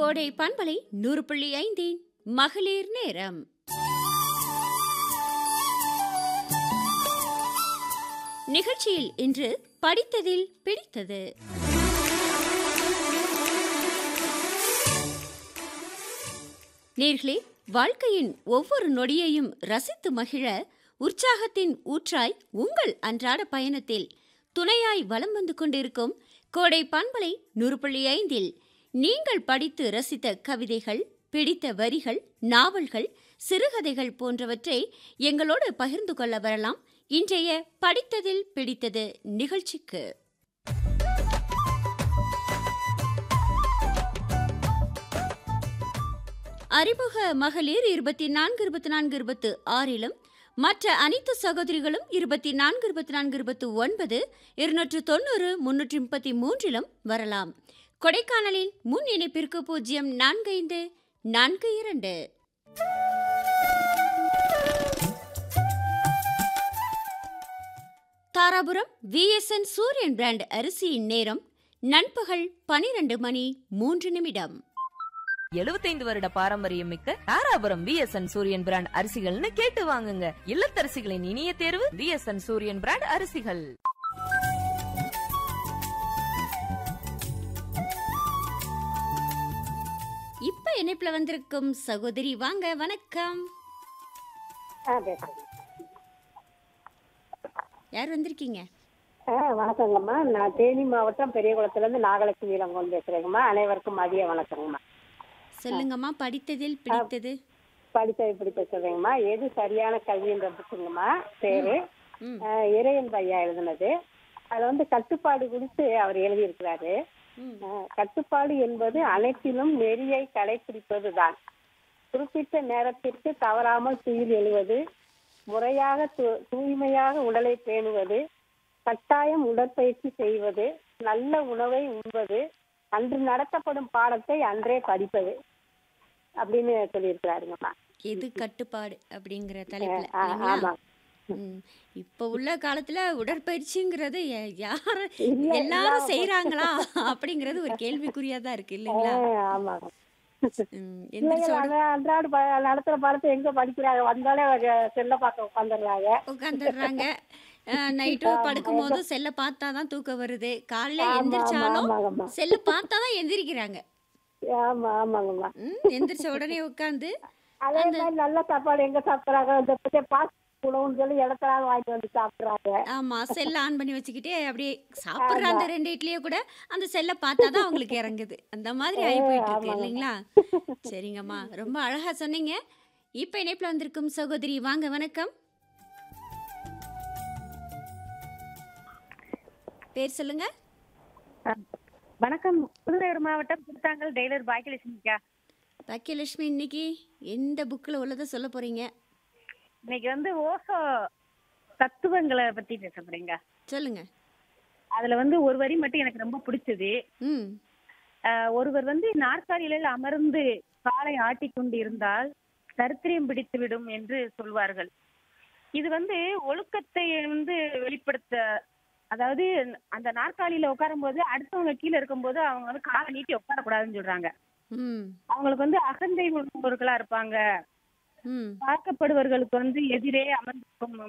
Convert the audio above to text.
கோடை பண்பலை நூறு புள்ளி ஐந்தின் மகளிர் நேரம் நிகழ்ச்சியில் இன்று படித்ததில் பிடித்தது நேர்களே வாழ்க்கையின் ஒவ்வொரு நொடியையும் ரசித்து மகிழ உற்சாகத்தின் ஊற்றாய் உங்கள் அன்றாட பயணத்தில் துணையாய் வலம் வந்து கொண்டிருக்கும் கோடை பண்பலை நூறு புள்ளி ஐந்தில் நீங்கள் படித்து ரசித்த கவிதைகள் பிடித்த வரிகள் நாவல்கள் சிறுகதைகள் போன்றவற்றை எங்களோடு பகிர்ந்து கொள்ள வரலாம் இன்றைய படித்ததில் பிடித்தது நிகழ்ச்சிக்கு அறிமுக மகளிர் இருபத்தி நான்கு இருபத்தி நான்கு இருபத்து ஆறிலும் மற்ற அனைத்து சகோதரிகளும் இருபத்தி நான்கு இருபத்தி நான்கு இருபத்தி ஒன்பது இருநூற்று தொண்ணூறு முன்னூற்றி முப்பத்தி மூன்றிலும் வரலாம் கொடைக்கானலின் முன் இணைப்பிற்கு பூஜ்ஜியம் நான்கு ஐந்து நான்கு இரண்டு தாராபுரம் விஎஸ்என் சூரியன் பிராண்ட் அரிசியின் நேரம் நண்பகல் பனிரெண்டு மணி மூன்று நிமிடம் எழுபத்தைந்து வருட பாரம்பரியம் மிக்க தாராபுரம் விஎஸ்என் சூரியன் பிராண்ட் அரிசிகள்னு கேட்டு வாங்குங்க இல்லத்தரசிகளின் இனிய தேர்வு விஎஸ்என் சூரியன் பிராண்ட் அரிசிகள் இப்ப இணைப்புல வந்திருக்கும் சகோதரி வாங்க வணக்கம் ஆ பேசுறேன் யார் வந்திருக்கீங்க ஆ வணக்கங்கம்மா நான் தேனி மாவட்டம் பெரியகுளத்துலேருந்து நாகலட்சுமி இளங்கோன் பேசுகிறேங்கம்மா அனைவருக்கும் மதிய வணக்கங்கம்மா சொல்லுங்கம்மா படித்ததில் பிடித்தது படித்தது பிடித்த சொல்றேங்கம்மா எது சரியான கல்வின்ற புக்குங்கம்மா பேரு ம். ஆ, இறையன் பையா எழுதுனது அதுல வந்து கட்டுப்பாடு குறித்து அவர் எழுதியிருக்கிறாரு ம். ஆ, கட்டுப்பாடு என்பது அனைத்திலும் நெறியை கடைபிடிப்பது தான் குறிப்பிட்ட நேரத்திற்கு தவறாமல் துயில் எழுவது முறையாக து- தூய்மையாக உடலை பேணுவது கட்டாயம் உடற்பயிற்சி செய்வது நல்ல உணவை உண்பது அன்று நடத்தப்படும் பாடத்தை அன்றே படிப்பது அப்படின்னு சொல்லியிருக்கிறாருங்கம்மா எது கட்டுப்பாடு அப்படிங்கிற தலைப்புல ஆ, இல்லைங்களா? ஆமா ம். இப்ப உள்ள காலத்துல உடற்பயிற்சிங்கிறது ய- யாரு இல்ல, எல்லாரும் இல்லாம செய்யறாங்களா அப்படிங்கிறது ஒரு கேள்விக்குறியா தான் இருக்கு இல்லைங்களா ஆ, ஆமாங்க ம், பிள்ளைகள் எந்திரிச்ச அத அன்றாட ப- நடத்துற பாடத்தை எங்க படிக்கிறாங்க வந்தாலே செல்ல பார்க்க உட்காந்துடுறாங்க உட்காந்துடுறாங்க நைட்டும் படுக்கும் போதும் செல்ல பார்த்தா தான் தூக்கம் வருது காலையில ஆமா, ஆமா, எந்திரிச்சாலும் ஆமாங்கம்மா. செல்ல பார்த்தா தான் எந்திரிக்கிறாங்க ஆமா ஆமாங்கம்மா ம், எந்திரிச்ச உடனே உட்காந்து அதே மாதிரி நல்ல சாப்பாடு எங்க சாப்பிடுறாங்க இந்த பாஸ் உணவுன்னு சொல்லி இடத்துல வாங்கிட்டு வந்து சாப்பிடுறாங்க ஆமா செல்ல ஆன் பண்ணி வச்சுக்கிட்டே அப்படியே சாப்பிடுற அந்த ரெண்டு இட்லியை கூட அந்த செல்ல பார்த்தா தான் அவங்களுக்கு இறங்குது அந்த மாதிரி ஆகி போயிட்டு இருக்கு ஆமாங்க. இல்லைங்களா சரிங்கம்மா ரொம்ப அழகா சொன்னீங்க இப்ப இணைப்புல வந்திருக்கும் சகோதரி வாங்க வணக்கம் பேர் சொல்லுங்க வணக்கம் புதுநகர் மாவட்டம் திருத்தாங்கல் டெய்லர் பாக்கியலட்சுமிக்கா பாக்கியலட்சுமி இன்னைக்கு எந்த புக்கில் உள்ளதை சொல்ல போறீங்க இன்னைக்கு வந்து ஓசோ தத்துவங்களை பத்தி பேச போறீங்க சொல்லுங்க அதுல வந்து ஒரு வரி மட்டும் எனக்கு ரொம்ப பிடிச்சது ம் ஆஹ் ஒருவர் வந்து நாற்காலியில் அமர்ந்து காலை ஆட்டிக்கொண்டு இருந்தால் தரித்திரியம் பிடித்து விடும் என்று சொல்வார்கள் இது வந்து ஒழுக்கத்தை வந்து வெளிப்படுத்த அதாவது அந்த நாற்காலியில உட்காரும்போது அடுத்தவங்க கீழே இருக்கும்போது அவங்க வந்து காலை நீட்டி உட்காரக்கூடாதுன்னு சொல்றாங்க ம் அவங்களுக்கு வந்து அகந்தை உள்ளவர்களா இருப்பாங்க ம் பார்க்கப்படுவர்களுக்கு வந்து எதிரே அமர்ந்திருக்கும்